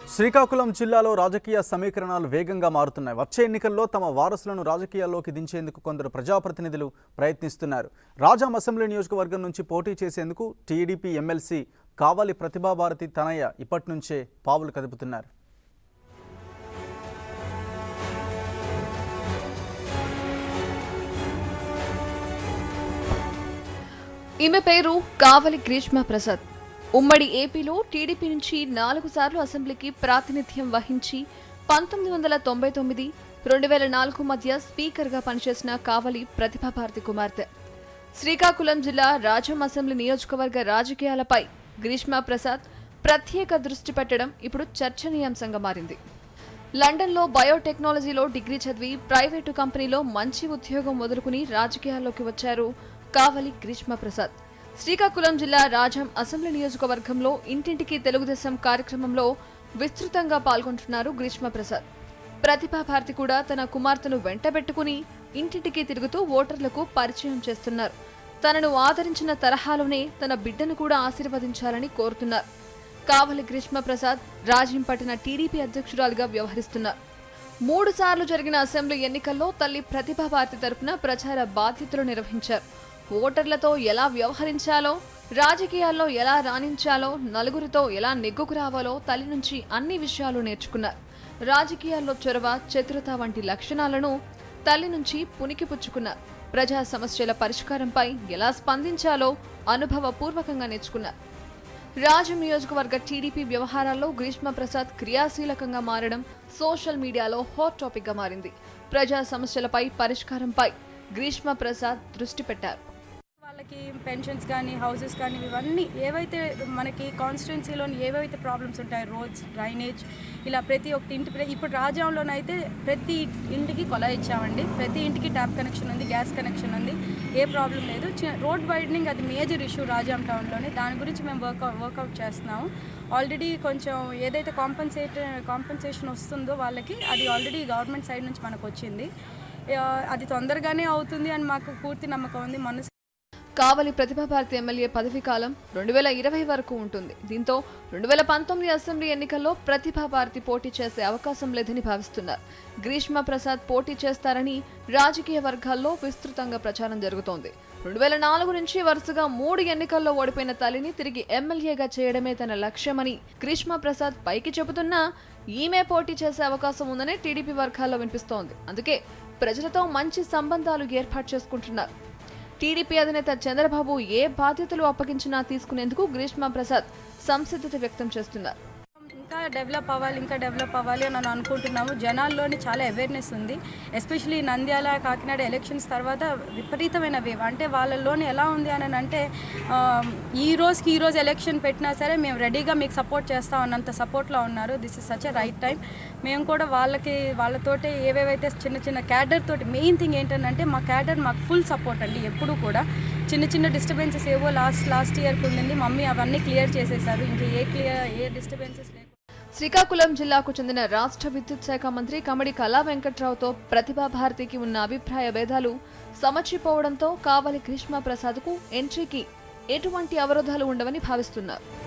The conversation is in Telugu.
శ్రీకాకుళం జిల్లాలో రాజకీయ సమీకరణాలు వేగంగా మారుతున్నాయి వచ్చే ఎన్నికల్లో తమ వారసులను రాజకీయాల్లోకి దించేందుకు కొందరు ప్రజాప్రతినిధులు ప్రయత్నిస్తున్నారు రాజాం అసెంబ్లీ నియోజకవర్గం నుంచి పోటీ చేసేందుకు టీడీపీ ఎమ్మెల్సీ కావాలి ప్రతిభాభారతి తనయ్య ఇప్పటి నుంచే పావులు కదుపుతున్నారు ఈమె పేరు కావలి గ్రీష్మ ప్రసాద్ ఉమ్మడి ఏపీలో టీడీపీ నుంచి నాలుగు సార్లు అసెంబ్లీకి ప్రాతినిధ్యం వహించి పంతొమ్మిది వందల తొంభై తొమ్మిది రెండు వేల నాలుగు మధ్య స్పీకర్గా పనిచేసిన కావలి ప్రతిభాభారతి కుమార్తె శ్రీకాకుళం జిల్లా రాజం అసెంబ్లీ నియోజకవర్గ రాజకీయాలపై గ్రీష్మ ప్రసాద్ ప్రత్యేక దృష్టి పెట్టడం ఇప్పుడు చర్చనీయాంశంగా మారింది లండన్లో బయోటెక్నాలజీలో డిగ్రీ చదివి ప్రైవేటు కంపెనీలో మంచి ఉద్యోగం వదులుకుని రాజకీయాల్లోకి వచ్చారు కావలి గ్రీష్మ ప్రసాద్ శ్రీకాకుళం జిల్లా రాజం అసెంబ్లీ నియోజకవర్గంలో ఇంటింటికి తెలుగుదేశం కార్యక్రమంలో విస్తృతంగా పాల్గొంటున్నారు గ్రీష్మ ప్రసాద్ ప్రతిభా భారతి కూడా తన కుమార్తెను వెంటబెట్టుకుని ఇంటింటికి తిరుగుతూ ఓటర్లకు పరిచయం చేస్తున్నారు తనను ఆదరించిన తరహాలోనే తన బిడ్డను కూడా ఆశీర్వదించాలని కోరుతున్నారు కావలి గ్రీష్మ ప్రసాద్ రాజంపట్టిన టీడీపీ అధ్యక్షురాలిగా వ్యవహరిస్తున్నారు మూడు సార్లు జరిగిన అసెంబ్లీ ఎన్నికల్లో తల్లి ప్రతిభా భారతి తరపున ప్రచార బాధ్యతలు నిర్వహించారు ఓటర్లతో ఎలా వ్యవహరించాలో రాజకీయాల్లో ఎలా రాణించాలో నలుగురితో ఎలా నెగ్గుకు రావాలో తల్లి నుంచి అన్ని విషయాలు నేర్చుకున్నారు రాజకీయాల్లో చొరవ చతురత వంటి లక్షణాలను తల్లి నుంచి పుణికిపుచ్చుకున్నారు ప్రజా సమస్యల పరిష్కారంపై ఎలా స్పందించాలో అనుభవపూర్వకంగా నేర్చుకున్నారు రాజం నియోజకవర్గ టీడీపీ వ్యవహారాల్లో గ్రీష్మ ప్రసాద్ క్రియాశీలకంగా మారడం సోషల్ మీడియాలో హాట్ టాపిక్ గా మారింది ప్రజా సమస్యలపై పరిష్కారంపై గ్రీష్మ ప్రసాద్ దృష్టి పెట్టారు వాళ్ళకి పెన్షన్స్ కానీ హౌసెస్ కానీ ఇవన్నీ ఏవైతే మనకి కాన్స్టిట్యున్సీలోని ఏవైతే ప్రాబ్లమ్స్ ఉంటాయి రోడ్స్ డ్రైనేజ్ ఇలా ప్రతి ఒక్కటి ఇంటి ప్ర- ఇప్పుడు రాజాంలోనైతే ప్రతి ఇంటికి కొల ఇచ్చామండి ప్రతి ఇంటికి ట్యాప్ కనెక్షన్ ఉంది గ్యాస్ కనెక్షన్ ఉంది ఏ ప్రాబ్లం లేదు చి- రోడ్ వైడనింగ్ అది మేజర్ ఇష్యూ రాజాం టౌన్లోనే దాని గురించి మేము వర్క్ వర్కౌట్ చేస్తున్నాము ఆల్రెడీ కొంచెం ఏదైతే కాంపన్సేట్ కాంపన్సేషన్ వస్తుందో వాళ్ళకి అది ఆల్రెడీ గవర్నమెంట్ సైడ్ నుంచి మనకు వచ్చింది ఆ, అది తొందరగానే అవుతుంది అని మాకు పూర్తి నమ్మకం ఉంది మొన్న కావలి ప్రతిభాభారతి ఎమ్మెల్యే పదవీ కాలం రెండు వేల ఇరవై వరకు ఉంటుంది దీంతో రెండు వేల పంతొమ్మిది అసెంబ్లీ ఎన్నికల్లో ప్రతిభాభారతి పోటీ చేసే అవకాశం లేదని భావిస్తున్నారు గ్రీష్మ ప్రసాద్ పోటీ చేస్తారని రాజకీయ వర్గాల్లో విస్తృతంగా ప్రచారం జరుగుతోంది రెండు వేల నాలుగు నుంచి వరుసగా మూడు ఎన్నికల్లో ఓడిపోయిన తల్లిని తిరిగి ఎమ్మెల్యేగా చేయడమే తన లక్ష్యమని గ్రీష్మ ప్రసాద్ పైకి చెబుతున్నా ఈమె పోటీ చేసే అవకాశం ఉందని టీడీపీ వర్గాల్లో వినిపిస్తోంది అందుకే ప్రజలతో మంచి సంబంధాలు ఏర్పాటు చేసుకుంటున్నారు టీడీపీ అధినేత చంద్రబాబు ఏ బాధ్యతలు అప్పగించినా తీసుకునేందుకు గ్రీష్మ ప్రసాద్ సంసిద్ధత వ్యక్తం చేస్తున్నారు ఇంకా డెవలప్ అవ్వాలి ఇంకా డెవలప్ అవ్వాలి అని నేను అనుకుంటున్నాము జనాల్లోని చాలా అవేర్నెస్ ఉంది ఎస్పెషలీ నంద్యాల కాకినాడ ఎలక్షన్స్ తర్వాత విపరీతమైన వేవ్ అంటే వాళ్ళలోని ఎలా ఉంది అని అంటే ఆ, ఈ రోజుకి ఈ రోజు ఎలక్షన్ పెట్టినా సరే మేము రెడీగా మీకు సపోర్ట్ చేస్తాం అన్నంత సపోర్ట్లో ఉన్నారు this is such a right time మేము కూడా వాళ్ళకి వాళ్ళతోటి ఏవేవైతే చిన్న చిన్న క్యాడర్ తోటి మెయిన్ థింగ్ ఏంటంటే మా క్యాడర్ మాకు ఫుల్ సపోర్ట్ అండి ఎప్పుడూ కూడా చిన్న చిన్న డిస్టర్బెన్సెస్ ఏవో లాస్ట్ లాస్ట్ ఇయర్కి ఉండింది మమ్మీ అవన్నీ క్లియర్ చేసేసారు ఇంకా ఏ క్లియర్ ఏ డిస్టర్బెన్సెస్ లేకుండా శ్రీకాకుళం జిల్లాకు చెందిన రాష్ట్ర విద్యుత్ శాఖ మంత్రి కమడి కళా వెంకట్రావుతో ప్రతిభా భారతికి ఉన్న అభిప్రాయ భేదాలు సమచిపోవడంతో కావలి గ్రీష్మ ప్రసాద్కు ఎంట్రీకి ఎటువంటి అవరోధాలు ఉండవని భావిస్తున్నారు